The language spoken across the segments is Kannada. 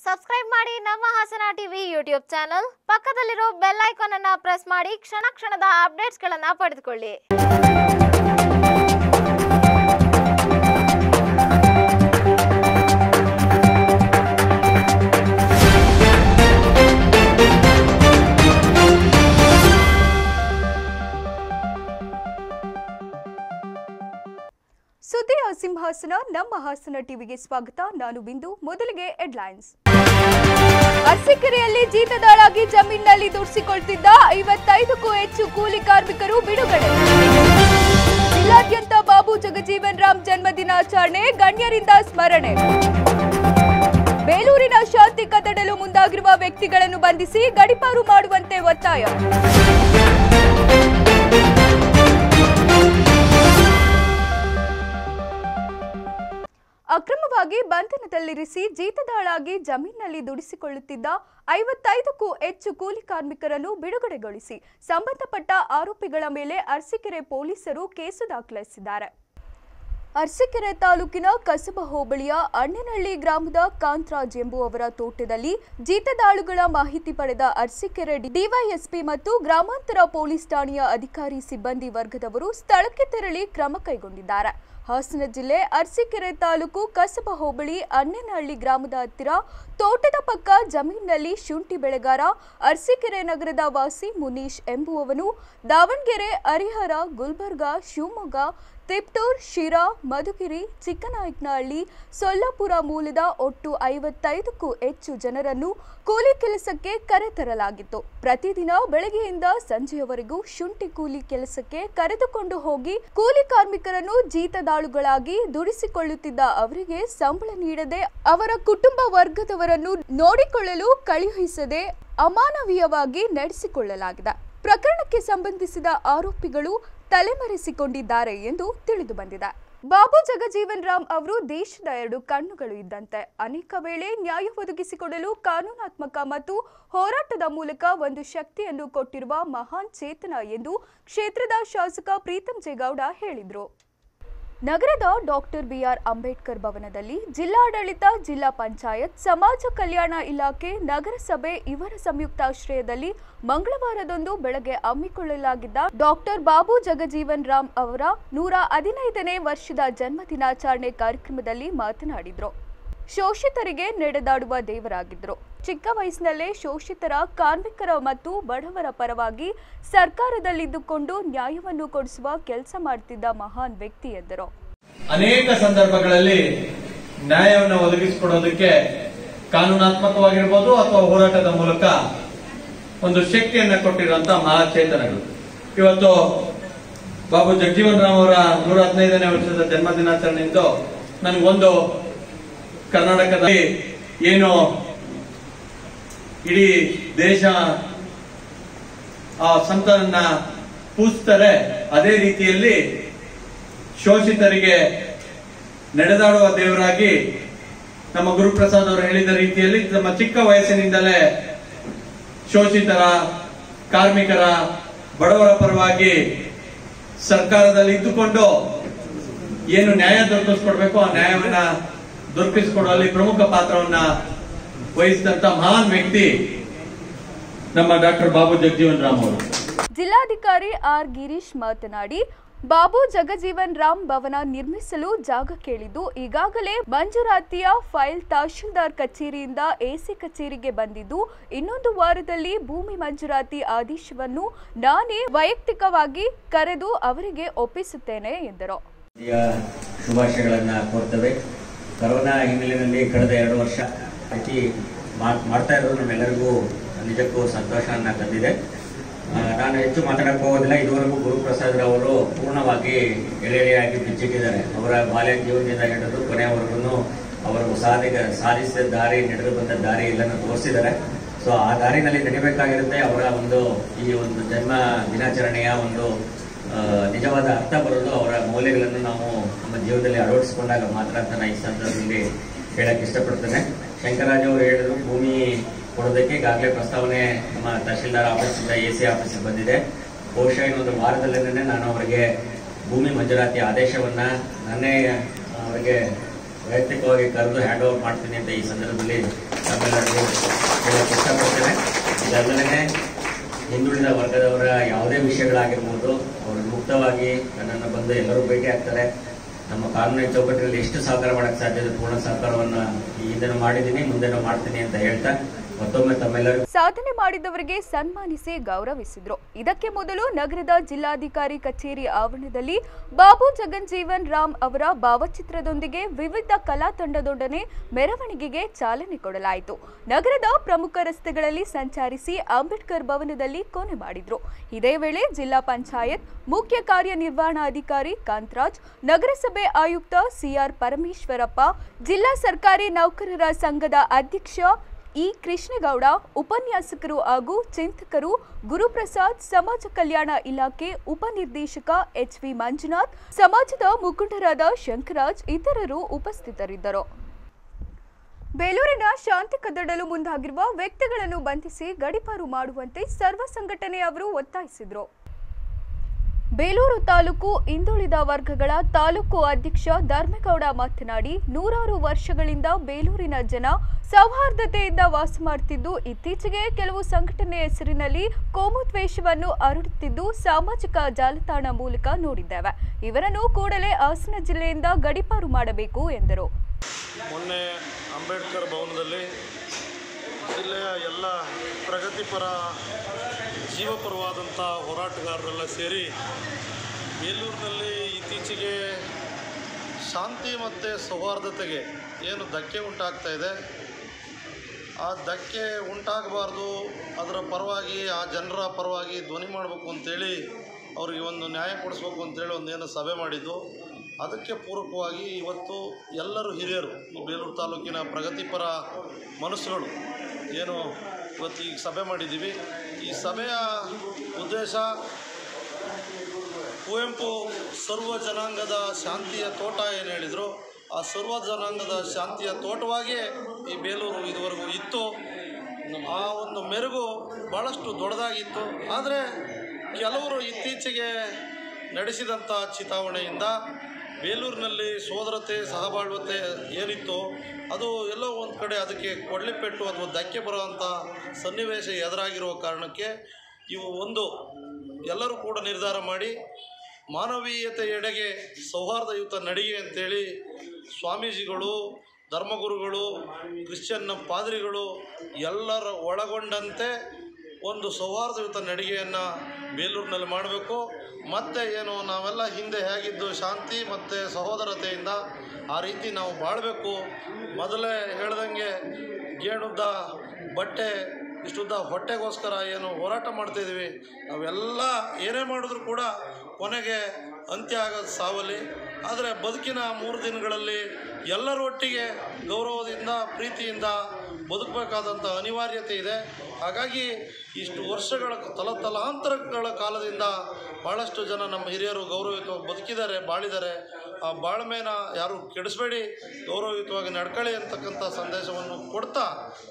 ಸಬ್ಸ್ಕ್ರೈಬ್ ಮಾಡಿ ನಮ್ಮ ಹಾಸನ ಟಿವಿ ಯೂಟ್ಯೂಬ್ ಚಾನಲ್ ಪಕ್ಕದಲ್ಲಿರೋ ಬೆಲ್ ಐಕಾನ್ ಅನ್ನ ಪ್ರೆಸ್ ಮಾಡಿ ಕ್ಷಣ ಕ್ಷಣದ ಅಪ್ಡೇಟ್ಸ್ಗಳನ್ನ ಪಡೆದುಕೊಳ್ಳಿ ಸುದ್ದಿಯ ಸಿಂಹಾಸನ ನಮ್ಮ ಹಾಸನ ಟಿವಿಗೆ ಸ್ವಾಗತ ನಾನು ಬಿಂದು ಮೊದಲಿಗೆ ಹೆಡ್ಲೈನ್ಸ್ ಅರಸೀಕೆರೆಯಲ್ಲಿ ಜೀತದಾಳಾಗಿ ಜಮೀನಿನಲ್ಲಿ ದುಡಿಸಿಕೊಳ್ತಿದ್ದ ಐವತ್ತೈದಕ್ಕೂ ಹೆಚ್ಚು ಕೂಲಿ ಕಾರ್ಮಿಕರು ಬಿಡುಗಡೆ ಜಿಲ್ಲಾದ್ಯಂತ ಬಾಬು ಜಗಜೀವನ್ ರಾಮ್ ಜನ್ಮದಿನಾಚರಣೆ ಗಣ್ಯರಿಂದ ಸ್ಮರಣೆ ಬೇಲೂರಿನ ಶಾಂತಿ ಕದಡಲು ಮುಂದಾಗಿರುವ ವ್ಯಕ್ತಿಗಳನ್ನು ಬಂಧಿಸಿ ಗಡಿಪಾರು ಮಾಡುವಂತೆ ಒತ್ತಾಯ ಅಕ್ರಮವಾಗಿ ಬಂಧನದಲ್ಲಿರಿಸಿ ಜೀತದಾಳಾಗಿ ಜಮೀನಿನಲ್ಲಿ ದುಡಿಸಿಕೊಳ್ಳುತ್ತಿದ್ದ ಐವತ್ತೈದಕ್ಕೂ ಹೆಚ್ಚು ಕೂಲಿ ಕಾರ್ಮಿಕರನ್ನು ಬಿಡುಗಡೆಗೊಳಿಸಿ ಸಂಬಂಧಪಟ್ಟ ಆರೋಪಿಗಳ ಮೇಲೆ ಅರಸೀಕೆರೆ ಪೊಲೀಸರು ಕೇಸು ದಾಖಲಿಸಿದ್ದಾರೆ ಅರಸೀಕೆರೆ ತಾಲೂಕಿನ ಕಸಬ ಹೋಬಳಿಯ ಅಣ್ಣನಹಳ್ಳಿ ಗ್ರಾಮದ ಕಾಂತರಾಜ್ ಎಂಬುವವರ ತೋಟದಲ್ಲಿ ಜೀತದಾಳುಗಳ ಮಾಹಿತಿ ಪಡೆದ ಅರಸೀಕೆರೆ ಡಿವೈಎಸ್ಪಿ ಮತ್ತು ಗ್ರಾಮಾಂತರ ಪೊಲೀಸ್ ಠಾಣೆಯ ಅಧಿಕಾರಿ ಸಿಬ್ಬಂದಿ ವರ್ಗದವರು ಸ್ಥಳಕ್ಕೆ ತೆರಳಿ ಕ್ರಮ ಕೈಗೊಂಡಿದ್ದಾರೆ ಹಾಸನ ಜಿಲ್ಲೆ ಅರಸೀಕೆರೆ ತಾಲೂಕು ಕಸಬ ಹೋಬಳಿ ಅಣ್ಣನಹಳ್ಳಿ ಗ್ರಾಮದ ಹತ್ತಿರ ತೋಟದ ಪಕ್ಕ ಜಮೀನಿನಲ್ಲಿ ಶುಂಠಿ ಬೆಳೆಗಾರ ಅರಸೀಕೆರೆ ನಗರದ ವಾಸಿ ಮುನೀಶ್ ಎಂಬುವವನು ದಾವಣಗೆರೆ ಹರಿಹರ ಗುಲ್ಬರ್ಗಾ ಶಿವಮೊಗ್ಗ ತಿಪ್ಟೂರ್ ಶಿರಾ ಮಧುಗಿರಿ ಚಿಕ್ಕನಾಯಕನಹಳ್ಳಿ ಸೊಲ್ಲಾಪುರ ಮೂಲದ ಒಟ್ಟು ಐವತ್ತೈದಕ್ಕೂ ಹೆಚ್ಚು ಜನರನ್ನು ಕೂಲಿ ಕೆಲಸಕ್ಕೆ ಕರೆತರಲಾಗಿತ್ತು ಪ್ರತಿದಿನ ಬೆಳಗ್ಗೆಯಿಂದ ಸಂಜೆಯವರೆಗೂ ಶುಂಠಿ ಕೂಲಿ ಕೆಲಸಕ್ಕೆ ಕರೆದುಕೊಂಡು ಹೋಗಿ ಕೂಲಿ ಕಾರ್ಮಿಕರನ್ನು ಜೀತದಾಳುಗಳಾಗಿ ದುಡಿಸಿಕೊಳ್ಳುತ್ತಿದ್ದ ಅವರಿಗೆ ಸಂಬಳ ನೀಡದೆ ಅವರ ಕುಟುಂಬ ವರ್ಗದವರನ್ನು ನೋಡಿಕೊಳ್ಳಲು ಕಳುಹಿಸದೆ ಅಮಾನವೀಯವಾಗಿ ನಡೆಸಿಕೊಳ್ಳಲಾಗಿದೆ ಪ್ರಕರಣಕ್ಕೆ ಸಂಬಂಧಿಸಿದ ಆರೋಪಿಗಳು ತಲೆಮರೆಸಿಕೊಂಡಿದ್ದಾರೆ ಎಂದು ತಿಳಿದು ಬಂದಿದೆ ಬಾಬು ಜಗಜೀವನ್ ರಾಮ್ ಅವರು ದೇಶದ ಎರಡು ಕಣ್ಣುಗಳು ಇದ್ದಂತೆ ಅನೇಕ ವೇಳೆ ನ್ಯಾಯ ಒದಗಿಸಿಕೊಡಲು ಕಾನೂನಾತ್ಮಕ ಮತ್ತು ಹೋರಾಟದ ಮೂಲಕ ಒಂದು ಶಕ್ತಿಯನ್ನು ಕೊಟ್ಟಿರುವ ಮಹಾನ್ ಚೇತನ ಎಂದು ಕ್ಷೇತ್ರದ ಶಾಸಕ ಪ್ರೀತಂ ಜೇಗೌಡ ಹೇಳಿದರು ನಗರದ ಡಾಕ್ಟರ್ ಬಿಆರ್ ಅಂಬೇಡ್ಕರ್ ಭವನದಲ್ಲಿ ಜಿಲ್ಲಾಡಳಿತ ಜಿಲ್ಲಾ ಪಂಚಾಯತ್ ಸಮಾಜ ಕಲ್ಯಾಣ ಇಲಾಖೆ ನಗರಸಭೆ ಇವರ ಸಂಯುಕ್ತಾಶ್ರಯದಲ್ಲಿ ಮಂಗಳವಾರದಂದು ಬೆಳಗ್ಗೆ ಹಮ್ಮಿಕೊಳ್ಳಲಾಗಿದ್ದ ಡಾಕ್ಟರ್ ಬಾಬು ಜಗಜೀವನ್ ರಾಮ್ ಅವರ ನೂರ ಹದಿನೈದನೇ ವರ್ಷದ ಜನ್ಮ ದಿನಾಚರಣೆ ಕಾರ್ಯಕ್ರಮದಲ್ಲಿ ಮಾತನಾಡಿದರು ಶೋಷಿತರಿಗೆ ನಡೆದಾಡುವ ದೇವರಾಗಿದ್ದರು ಚಿಕ್ಕ ವಯಸ್ಸಿನಲ್ಲೇ ಶೋಷಿತರ ಕಾರ್ಮಿಕರ ಮತ್ತು ಬಡವರ ಪರವಾಗಿ ಸರ್ಕಾರದಲ್ಲಿದ್ದುಕೊಂಡು ನ್ಯಾಯವನ್ನು ಕೊಡಿಸುವ ಕೆಲಸ ಮಾಡ್ತಿದ್ದ ಮಹಾನ್ ವ್ಯಕ್ತಿ ಎಂದರು ಅನೇಕ ಸಂದರ್ಭಗಳಲ್ಲಿ ನ್ಯಾಯವನ್ನು ಒದಗಿಸಿಕೊಡೋದಕ್ಕೆ ಕಾನೂನಾತ್ಮಕವಾಗಿರ್ಬೋದು ಅಥವಾ ಹೋರಾಟದ ಮೂಲಕ ಒಂದು ಶಕ್ತಿಯನ್ನ ಕೊಟ್ಟಿರುವಂತಹ ಮಹಾಚೇತನಗಳು ಇವತ್ತು ಬಾಬು ಜಗಜೀವನ್ ರಾಮ್ ಅವರ ನೂರ ಹದಿನೈದನೇ ವರ್ಷದ ಜನ್ಮ ದಿನಾಚರಣೆಯಿಂದ ನನಗೊಂದು ಕರ್ನಾಟಕದಲ್ಲಿ ಏನು ಇಡೀ ದೇಶ ಆ ಸಂತನನ್ನ ಪೂಜಿಸ್ತಾರೆ ಅದೇ ರೀತಿಯಲ್ಲಿ ಶೋಷಿತರಿಗೆ ನಡೆದಾಡುವ ದೇವರಾಗಿ ನಮ್ಮ ಗುರುಪ್ರಸಾದ್ ಅವರು ಹೇಳಿದ ರೀತಿಯಲ್ಲಿ ನಮ್ಮ ಚಿಕ್ಕ ವಯಸ್ಸಿನಿಂದಲೇ ಶೋಷಿತರ ಕಾರ್ಮಿಕರ ಬಡವರ ಪರವಾಗಿ ಸರ್ಕಾರದಲ್ಲಿ ಇದ್ದುಕೊಂಡು ಏನು ನ್ಯಾಯ ದೊರಕಿಸ್ಕೊಡ್ಬೇಕು ಆ ನ್ಯಾಯವನ್ನ ದೊರಕಿಸಿಕೊಡುವಲ್ಲಿ ಪ್ರಮುಖ ಪಾತ್ರವನ್ನ ವಹಿಸಿದಂತ ಮಹಾನ್ ವ್ಯಕ್ತಿ ನಮ್ಮ ಡಾಕ್ಟರ್ ಬಾಬು ಜಗಜೀವನ್ ರಾಮ್ ಅವರು ಜಿಲ್ಲಾಧಿಕಾರಿ ಆರ್ ಗಿರೀಶ್ ಮಾತನಾಡಿ ಬಾಬು ಜಗಜೀವನ್ ರಾಮ್ ಭವನ ನಿರ್ಮಿಸಲು ಜಾಗ ಕೇಳಿದ್ದು ಈಗಾಗಲೇ ಮಂಜೂರಾತಿಯ ಫೈಲ್ ತಹಶೀಲ್ದಾರ್ ಕಚೇರಿಯಿಂದ ಎಸಿ ಕಚೇರಿಗೆ ಬಂದಿದ್ದು ಇನ್ನೊಂದು ವಾರದಲ್ಲಿ ಭೂಮಿ ಮಂಜೂರಾತಿ ಆದೇಶವನ್ನು ನಾನೇ ವೈಯಕ್ತಿಕವಾಗಿ ಕರೆದು ಅವರಿಗೆ ಒಪ್ಪಿಸುತ್ತೇನೆ ಎಂದರು ಯ ಶುಭಾಶಯಗಳನ್ನು ಕೋರ್ತೇವೆ ಕರೋನಾ ಹಿನ್ನೆಲೆಯಲ್ಲಿ ಕಳೆದ ಎರಡು ವರ್ಷ ಅತಿ ಮಾ- ಮಾಡ್ತಾ ಇರೋದು ನಮ್ಮೆಲ್ಲರಿಗೂ ನಿಜಕ್ಕೂ ಸಂತೋಷವನ್ನು ತಂದಿದೆ ಆ, ನಾನು ಹೆಚ್ಚು ಮಾತಾಡಕ್ಕೆ ಹೋಗೋದಿಲ್ಲ ಇದುವರೆಗೂ ಗುರುಪ್ರಸಾದ್ ಅವರು ಪೂರ್ಣವಾಗಿ ಎಳೆಯಾಗಿ ಬಿಚ್ಚಿಟ್ಟಿದ್ದಾರೆ ಅವರ ಬಾಲ್ಯ ಜೀವನದಿಂದ ಹಿಡಿದು ಕೊನೆಯವರೆಗೂ ಅವರು ಸಾಧಿಗ ಸಾಧಿಸಿದ ದಾರಿ ನಡೆದು ಬಂದ ದಾರಿ ಎಲ್ಲನೂ ತೋರಿಸಿದ್ದಾರೆ ಸೊ ಆ ದಾರಿನಲ್ಲಿ ನಡಿಬೇಕಾಗಿರುತ್ತೆ ಅವರ ಒಂದು ಈ ಒಂದು ಜನ್ಮ ದಿನಾಚರಣೆಯ ಒಂದು ಆ, ನಿಜವಾದ ಅರ್ಥ ಬರೋದು ಅವರ ಮೌಲ್ಯಗಳನ್ನು ನಾವು ನಮ್ಮ ಜೀವನದಲ್ಲಿ ಅಳವಡಿಸಿಕೊಂಡಾಗ ಮಾತ್ರ ಅಂತ ನಾನು ಈ ಸಂದರ್ಭದಲ್ಲಿ ಹೇಳಕ್ ಇಷ್ಟಪಡ್ತೇನೆ ಶಂಕರರಾಜ್ ಅವರು ಹೇಳಿದ್ರು ಭೂಮಿ ಕೊಡೋದಕ್ಕೆ ಈಗಾಗಲೇ ಪ್ರಸ್ತಾವನೆ ನಮ್ಮ ತಹಶೀಲ್ದಾರ್ ಆಫೀಸಿಂದ ಎ ಸಿ ಆಫೀಸಿಗೆ ಬಂದಿದೆ ಬಹುಶಃ ಇನ್ನೊಂದು ವಾರದಲ್ಲೇನೆ ನಾನು ಅವರಿಗೆ ಭೂಮಿ ಮಂಜೂರಾತಿ ಆದೇಶವನ್ನ ನನ್ನೇ ಅವರಿಗೆ ವೈಯಕ್ತಿಕವಾಗಿ ಕರೆದು ಹ್ಯಾಂಡ್ ಓವರ್ ಮಾಡ್ತೀನಿ ಅಂತ ಈ ಸಂದರ್ಭದಲ್ಲಿ ತಮ್ಮೆಲ್ಲರ ಇದಲ್ಲದೆ ಹಿಂದುಳಿದ ವರ್ಗದವರ ಯಾವುದೇ ವಿಷಯಗಳಾಗಿರ್ಬೋದು ಅವರು ಮುಕ್ತವಾಗಿ ನನ್ನನ್ನು ಬಂದು ಎಲ್ಲರೂ ಭೇಟಿ ಆಗ್ತಾರೆ ನಮ್ಮ ಕಾನೂನಿನ ಚೌಕಟ್ಟಿನಲ್ಲಿ ಎಷ್ಟು ಸಹಕಾರ ಮಾಡಕ್ಕೆ ಸಾಧ್ಯ ಇದೆ ಪೂರ್ಣ ಸಹಕಾರವನ್ನು ಈ ಹಿಂದೆನೂ ಮಾಡಿದ್ದೀನಿ ಮುಂದೆನೂ ಮಾಡ್ತೀನಿ ಅಂತ ಹೇಳ್ತಾ ಮತ್ತೊಮ್ಮೆ ತಮ್ಮೆಲ್ಲರಿಗೂ ಸಾಧನೆ ಮಾಡಿದವರಿಗೆ ಸನ್ಮಾನಿಸಿ ಗೌರವಿಸಿದ್ರು ಇದಕ್ಕೆ ಮೊದಲು ನಗರದ ಜಿಲ್ಲಾಧಿಕಾರಿ ಕಚೇರಿ ಆವರಣದಲ್ಲಿ ಬಾಬು ಜಗಜ್ಜೀವನ್ ರಾಮ್ ಅವರ ಭಾವಚಿತ್ರದೊಂದಿಗೆ ವಿವಿಧ ಕಲಾ ತಂಡದೊಡನೆ ಮೆರವಣಿಗೆಗೆ ಚಾಲನೆ ಕೊಡಲಾಯಿತು ನಗರದ ಪ್ರಮುಖ ರಸ್ತೆಗಳಲ್ಲಿ ಸಂಚರಿಸಿ ಅಂಬೇಡ್ಕರ್ ಭವನದಲ್ಲಿ ಕೊನೆ ಮಾಡಿದ್ರು ಇದೇ ವೇಳೆ ಜಿಲ್ಲಾ ಪಂಚಾಯತ್ ಮುಖ್ಯ ಕಾರ್ಯನಿರ್ವಹಣಾಧಿಕಾರಿ ಕಾಂತರಾಜ್ ನಗರಸಭೆ ಆಯುಕ್ತ ಸಿಆರ್ ಪರಮೇಶ್ವರಪ್ಪ ಜಿಲ್ಲಾ ಸರ್ಕಾರಿ ನೌಕರರ ಸಂಘದ ಅಧ್ಯಕ್ಷ ಇ ಕೃಷ್ಣಗೌಡ ಉಪನ್ಯಾಸಕರು ಹಾಗೂ ಚಿಂತಕರು ಗುರುಪ್ರಸಾದ್ ಸಮಾಜ ಕಲ್ಯಾಣ ಇಲಾಖೆ ಉಪನಿರ್ದೇಶಕ ಎಚ್ ವಿ ಮಂಜುನಾಥ್ ಸಮಾಜದ ಮುಖಂಡರಾದ ಶಂಕರಾಜ್ ಇತರರು ಉಪಸ್ಥಿತರಿದ್ದರು ಬೇಲೂರಿನ ಶಾಂತಿ ಕದಡಲು ಮುಂದಾಗಿರುವ ವ್ಯಕ್ತಿಗಳನ್ನು ಬಂಧಿಸಿ ಗಡಿಪಾರು ಮಾಡುವಂತೆ ಸರ್ವ ಸಂಘಟನೆಯವರು ಒತ್ತಾಯಿಸಿದರು ಬೇಲೂರು ತಾಲೂಕು ಹಿಂದುಳಿದ ವರ್ಗಗಳ ತಾಲೂಕು ಅಧ್ಯಕ್ಷ ಧರ್ಮೇಗೌಡ ಮಾತನಾಡಿ ನೂರಾರು ವರ್ಷಗಳಿಂದ ಬೇಲೂರಿನ ಜನ ಸೌಹಾರ್ದತೆಯಿಂದ ವಾಸ ಮಾಡುತ್ತಿದ್ದು ಇತ್ತೀಚೆಗೆ ಕೆಲವು ಸಂಘಟನೆ ಹೆಸರಿನಲ್ಲಿ ಕೋಮುದ್ವೇಷವನ್ನು ಹರಡುತ್ತಿದ್ದು ಸಾಮಾಜಿಕ ಜಾಲತಾಣ ಮೂಲಕ ನೋಡಿದ್ದೇವೆ ಇವರನ್ನು ಕೂಡಲೇ ಹಾಸನ ಜಿಲ್ಲೆಯಿಂದ ಗಡಿಪಾರು ಮಾಡಬೇಕು ಎಂದರು ಮೊನ್ನೆ ಅಂಬೇಡ್ಕರ್ ಭವನದಲ್ಲಿ ಜಿಲ್ಲೆಯ ಎಲ್ಲ ಪ್ರಗತಿಪರ ಜೀವಪರವಾದಂಥ ಹೋರಾಟಗಾರರೆಲ್ಲ ಸೇರಿ ಬೇಲೂರಿನಲ್ಲಿ ಇತ್ತೀಚೆಗೆ ಶಾಂತಿ ಮತ್ತು ಸೌಹಾರ್ದತೆಗೆ ಏನು ಧಕ್ಕೆ ಉಂಟಾಗ್ತಾ ಇದೆ ಆ ಧಕ್ಕೆ ಉಂಟಾಗಬಾರ್ದು ಅದರ ಪರವಾಗಿ ಆ ಜನರ ಪರವಾಗಿ ಧ್ವನಿ ಮಾಡಬೇಕು ಅಂತೇಳಿ ಅವರಿಗೆ ಒಂದು ನ್ಯಾಯ ಕೊಡಿಸ್ಬೇಕು ಅಂತೇಳಿ ಒಂದೇನು ಸಭೆ ಮಾಡಿದ್ದು ಅದಕ್ಕೆ ಪೂರಕವಾಗಿ ಇವತ್ತು ಎಲ್ಲರೂ ಹಿರಿಯರು ಈ ಬೇಲೂರು ತಾಲೂಕಿನ ಪ್ರಗತಿಪರ ಮನಸ್ಸುಗಳು ಏನು ಇವತ್ತು ಈಗ ಸಭೆ ಮಾಡಿದ್ದೀವಿ ಈ ಸಭೆಯ ಉದ್ದೇಶ ಕುವೆಂಪು ಸರ್ವ ಜನಾಂಗದ ಶಾಂತಿಯ ತೋಟ ಏನು ಹೇಳಿದರು ಆ ಸರ್ವ ಜನಾಂಗದ ಶಾಂತಿಯ ತೋಟವಾಗಿಯೇ ಈ ಬೇಲೂರು ಇದುವರೆಗೂ ಇತ್ತು ಆ ಒಂದು ಮೆರುಗು ಭಾಳಷ್ಟು ದೊಡ್ಡದಾಗಿತ್ತು ಆದರೆ ಕೆಲವರು ಇತ್ತೀಚೆಗೆ ನಡೆಸಿದಂಥ ಚಿತಾವಣೆಯಿಂದ ಬೇಲೂರಿನಲ್ಲಿ ಸೋದರತೆ ಸಹಬಾಳ್ವತೆ ಏನಿತ್ತು ಅದು ಎಲ್ಲೋ ಒಂದು ಕಡೆ ಅದಕ್ಕೆ ಕೊಡ್ಲಿಪೆಟ್ಟು ಅಥವಾ ಧಕ್ಕೆ ಬರುವಂಥ ಸನ್ನಿವೇಶ ಎದುರಾಗಿರುವ ಕಾರಣಕ್ಕೆ ಇವು ಒಂದು ಎಲ್ಲರೂ ಕೂಡ ನಿರ್ಧಾರ ಮಾಡಿ ಮಾನವೀಯತೆ ಎಡೆಗೆ ಸೌಹಾರ್ದಯುತ ನಡಿಗೆ ಅಂತೇಳಿ ಸ್ವಾಮೀಜಿಗಳು ಧರ್ಮಗುರುಗಳು ಕ್ರಿಶ್ಚಿಯನ್ ಪಾದ್ರಿಗಳು ಎಲ್ಲರ ಒಳಗೊಂಡಂತೆ ಒಂದು ಸೌಹಾರ್ದಯುತ ನಡಿಗೆಯನ್ನು ಬೇಲೂರಿನಲ್ಲಿ ಮಾಡಬೇಕು ಮತ್ತು ಏನು ನಾವೆಲ್ಲ ಹಿಂದೆ ಹೇಗಿದ್ದು ಶಾಂತಿ ಮತ್ತು ಸಹೋದರತೆಯಿಂದ ಆ ರೀತಿ ನಾವು ಬಾಳಬೇಕು ಮೊದಲೇ ಹೇಳ್ದಂಗೆ ಗೇಣುದ್ದ ಬಟ್ಟೆ ಇಷ್ಟುದ್ದ ಹೊಟ್ಟೆಗೋಸ್ಕರ ಏನು ಹೋರಾಟ ಮಾಡ್ತಾಯಿದ್ದೀವಿ ನಾವೆಲ್ಲ ಏನೇ ಮಾಡಿದ್ರು ಕೂಡ ಕೊನೆಗೆ ಅಂತ್ಯ ಆಗೋದು ಸಾವಲ್ಲಿ ಆದರೆ ಬದುಕಿನ ಮೂರು ದಿನಗಳಲ್ಲಿ ಎಲ್ಲರೊಟ್ಟಿಗೆ ಗೌರವದಿಂದ ಪ್ರೀತಿಯಿಂದ ಬದುಕಬೇಕಾದಂಥ ಅನಿವಾರ್ಯತೆ ಇದೆ ಹಾಗಾಗಿ ಇಷ್ಟು ವರ್ಷಗಳ ತಲತಲಾಂತರಗಳ ಕಾಲದಿಂದ ಭಾಳಷ್ಟು ಜನ ನಮ್ಮ ಹಿರಿಯರು ಗೌರವಯುತವಾಗಿ ಬದುಕಿದ್ದಾರೆ ಬಾಳಿದ್ದಾರೆ ಆ ಬಾಳ್ಮೆನ ಯಾರು ಕೆಡಿಸ್ಬೇಡಿ ಗೌರವಯುತವಾಗಿ ನಡ್ಕೊಳ್ಳಿ ಅಂತಕ್ಕಂಥ ಸಂದೇಶವನ್ನು ಕೊಡ್ತಾ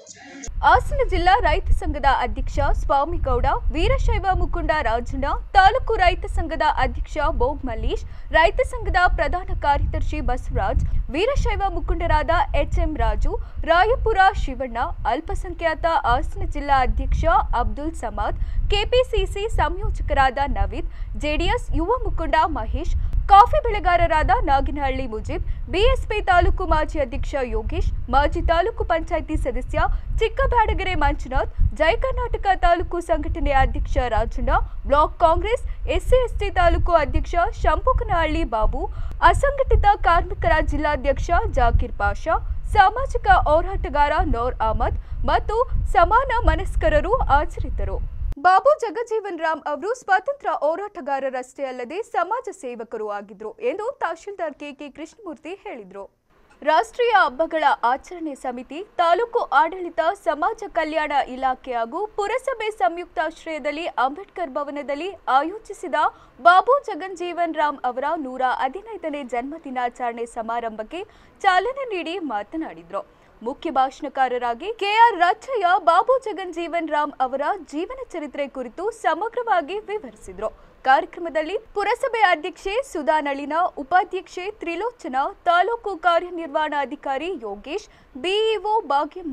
ಹಾಸನ ಜಿಲ್ಲಾ ರೈತ ಸಂಘದ ಅಧ್ಯಕ್ಷ ಸ್ವಾಮಿಗೌಡ ವೀರಶೈವ ಮುಖಂಡ ರಾಜಣ್ಣ ತಾಲೂಕು ರೈತ ಸಂಘದ ಅಧ್ಯಕ್ಷ ಬೋಗ್ ಮಲ್ಲೀಶ್ ರೈತ ಸಂಘದ ಪ್ರಧಾನ ಕಾರ್ಯದರ್ಶಿ ಬಸವರಾಜ್ ವೀರಶೈವ ಮುಖಂಡರಾದ ಎಚ್ಎಂ ರಾಜು ರಾಯಪುರ ಶಿವಣ್ಣ ಅಲ್ಪಸಂಖ್ಯಾತ ಹಾಸನ ಜಿಲ್ಲಾ ಅಧ್ಯಕ್ಷ ಅಬ್ದುಲ್ ಸಮಾದ್ ಕೆಪಿಸಿಸಿ ಸಂಯೋಜಕರಾದ ನವೀದ್ ಜೆಡಿಎಸ್ ಯುವ ಮುಖಂಡ ಮಹೇಶ್ ಕಾಫಿ ಬೆಳೆಗಾರರಾದ ನಾಗಿನಹಳ್ಳಿ ಮುಜೀಬ್ ಬಿಎಸ್ಪಿ ತಾಲೂಕು ಮಾಜಿ ಅಧ್ಯಕ್ಷ ಯೋಗೇಶ್ ಮಾಜಿ ತಾಲೂಕು ಪಂಚಾಯಿತಿ ಸದಸ್ಯ ಚಿಕ್ಕಬ್ಯಾಡಗೆರೆ ಮಂಜುನಾಥ್ ಜಯ ಕರ್ನಾಟಕ ತಾಲೂಕು ಸಂಘಟನೆ ಅಧ್ಯಕ್ಷ Rajanna block Congress SC ST taluk ಅಧ್ಯಕ್ಷ ಶಂಭುಕನಹಳ್ಳಿ ಬಾಬು ಅಸಂಘಟಿತ ಕಾರ್ಮಿಕರ ಜಿಲ್ಲಾಧ್ಯಕ್ಷ ಜಾಕೀರ್ ಪಾಷಾ ಸಾಮಾಜಿಕ ಹೋರಾಟಗಾರ ನೂರ್ ಅಹಮದ್ ಮತ್ತು ಸಮಾನ ಮನಸ್ಕರರು ಹಾಜರಿದ್ದರು ಬಾಬು ಜಗಜೀವನ್ ರಾಮ್ ಅವರು ಸ್ವಾತಂತ್ರ್ಯ ಹೋರಾಟಗಾರರಷ್ಟೇ ಅಲ್ಲದೆ ಸಮಾಜ ಸೇವಕರು ಆಗಿದ್ರು ಎಂದು ತಹಶೀಲ್ದಾರ್ ಕೆಕೆ ಕೃಷ್ಣಮೂರ್ತಿ ಹೇಳಿದರು ರಾಷ್ಟ್ರೀಯ ಹಬ್ಬಗಳ ಆಚರಣೆ ಸಮಿತಿ ತಾಲೂಕು ಆಡಳಿತ ಸಮಾಜ ಕಲ್ಯಾಣ ಇಲಾಖೆ ಹಾಗೂ ಪುರಸಭೆ ಸಂಯುಕ್ತಾಶ್ರಯದಲ್ಲಿ ಅಂಬೇಡ್ಕರ್ ಭವನದಲ್ಲಿ ಆಯೋಜಿಸಿದ ಬಾಬು ಜಗಜ್ಜೀವನ್ ರಾಮ್ ಅವರ ನೂರ ಹದಿನೈದನೇ ಜನ್ಮ ದಿನಾಚರಣೆ ಸಮಾರಂಭಕ್ಕೆ ಚಾಲನೆ ನೀಡಿ ಮಾತನಾಡಿದರು ಮುಖ್ಯ ಭಾಷಣಕಾರರಾಗಿ ಕೆಆರ್ ರಾಚಯ್ಯ ಬಾಬು ಜಗಜ್ಜೀವನ್ ರಾಮ್ ಅವರ ಜೀವನ ಚರಿತ್ರೆ ಕುರಿತು ಸಮಗ್ರವಾಗಿ ವಿವರಿಸಿದರು ಕಾರ್ಯಕ್ರಮದಲ್ಲಿ ಪುರಸಭೆ ಅಧ್ಯಕ್ಷೆ ಸುಧಾ ನಳಿನ ಉಪಾಧ್ಯಕ್ಷೆ ತ್ರಿಲೋಚನ ತಾಲೂಕು ಕಾರ್ಯನಿರ್ವಹಣಾಧಿಕಾರಿ ಯೋಗೇಶ್ ಬಿಇಒ ಭಾಗ್ಯಮ್ಮ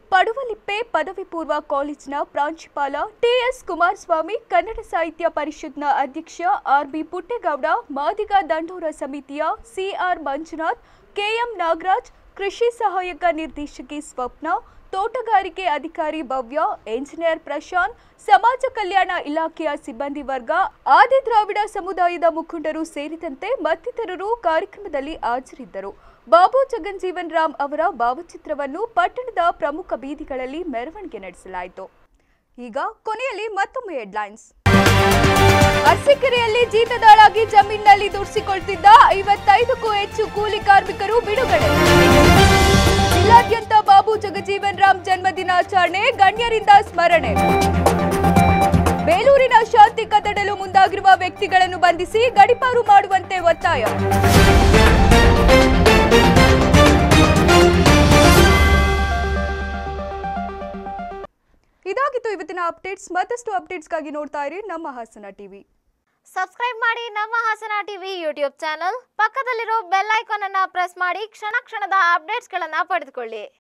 ಪಡುವಲಿಪ್ಪೆ ಪದವಿ ಪೂರ್ವ ಕಾಲೇಜಿನ ಪ್ರಾಂಶುಪಾಲ ಟಿಎಸ್ ಕುಮಾರಸ್ವಾಮಿ ಕನ್ನಡ ಸಾಹಿತ್ಯ ಪರಿಷತ್ನ ಅಧ್ಯಕ್ಷ ಆರ್ಬಿ ಪುಟ್ಟೇಗೌಡ ಮಾದಿಗ ದಂಡೋರ ಸಮಿತಿಯ ಸಿಆರ್ ಮಂಜುನಾಥ್ ಕೆಎಂ ನಾಗರಾಜ್ ಕೃಷಿ ಸಹಾಯಕ ನಿರ್ದೇಶಕಿ ಸ್ವಪ್ನ ತೋಟಗಾರಿಕೆ ಅಧಿಕಾರಿ ಭವ್ಯ ಎಂಜಿನಿಯರ್ ಪ್ರಶಾಂತ್ ಸಮಾಜ ಕಲ್ಯಾಣ ಇಲಾಖೆಯ ಸಿಬ್ಬಂದಿ ವರ್ಗ ಆದಿ ದ್ರಾವಿಡ ಸಮುದಾಯದ ಮುಖಂಡರು ಸೇರಿದಂತೆ ಮತ್ತಿತರರು ಕಾರ್ಯಕ್ರಮದಲ್ಲಿ ಹಾಜರಿದ್ದರು ಬಾಬು ಜಗನ್ಜೀವನ್ ರಾಮ್ ಅವರ ಭಾವಚಿತ್ರವನ್ನು ಪಟ್ಟಣದ ಪ್ರಮುಖ ಬೀದಿಗಳಲ್ಲಿ ಮೆರವಣಿಗೆ ನಡೆಸಲಾಯಿತು ಈಗ ಕೊನೆಯಲ್ಲಿ ಮತ್ತೊಮ್ಮೆ ಹೆಡ್ಲೈನ್ಸ್ ಅರಸೀಕೆರೆಯಲ್ಲಿ ಜೀತದಾಳಾಗಿ ಜಮೀನಿನಲ್ಲಿ ದುಡಿಸಿಕೊಳ್ತಿದ್ದ ಐವತ್ತೈದಕ್ಕೂ ಹೆಚ್ಚು ಕೂಲಿ ಕಾರ್ಮಿಕರು ಬಿಡುಗಡೆ ಜಿಲ್ಲಾದ್ಯಂತ ಬಾಬು ಜಗಜೀವನ್ ರಾಮ್ ಜನ್ಮ ದಿನಾಚರಣೆ ಗಣ್ಯರಿಂದ ಸ್ಮರಣೆ ಬೇಲೂರಿನ ಶಾಂತಿ ಕದಡಲು ಮುಂದಾಗಿರುವ ವ್ಯಕ್ತಿಗಳನ್ನು ಬಂಧಿಸಿ ಗಡಿಪಾರು ಮಾಡುವಂತೆ ಒತ್ತಾಯ ಇದಾಗಿತ್ತು ಇವತ್ತಿನ ಅಪ್ಡೇಟ್ಸ್ ಮತ್ತಷ್ಟು ಅಪ್ಡೇಟ್ಸ್ಗಾಗಿ ನೋಡ್ತಾ ಇರಿ ನಮ್ಮ ಹಾಸನ ಟಿವಿ ಸಬ್ಸ್ಕ್ರೈಬ್ ಮಾಡಿ ನಮ್ಮ ಹಾಸನ ಟಿವಿ ಯೂಟ್ಯೂಬ್ ಚಾನಲ್ ಪಕ್ಕದಲ್ಲಿರೋ ಬೆಲ್ ಐಕಾನ್ ಅನ್ನ ಪ್ರೆಸ್ ಮಾಡಿ ಕ್ಷಣ ಕ್ಷಣದ ಅಪ್ಡೇಟ್ಸ್ಗಳನ್ನ ಪಡೆದುಕೊಳ್ಳಿ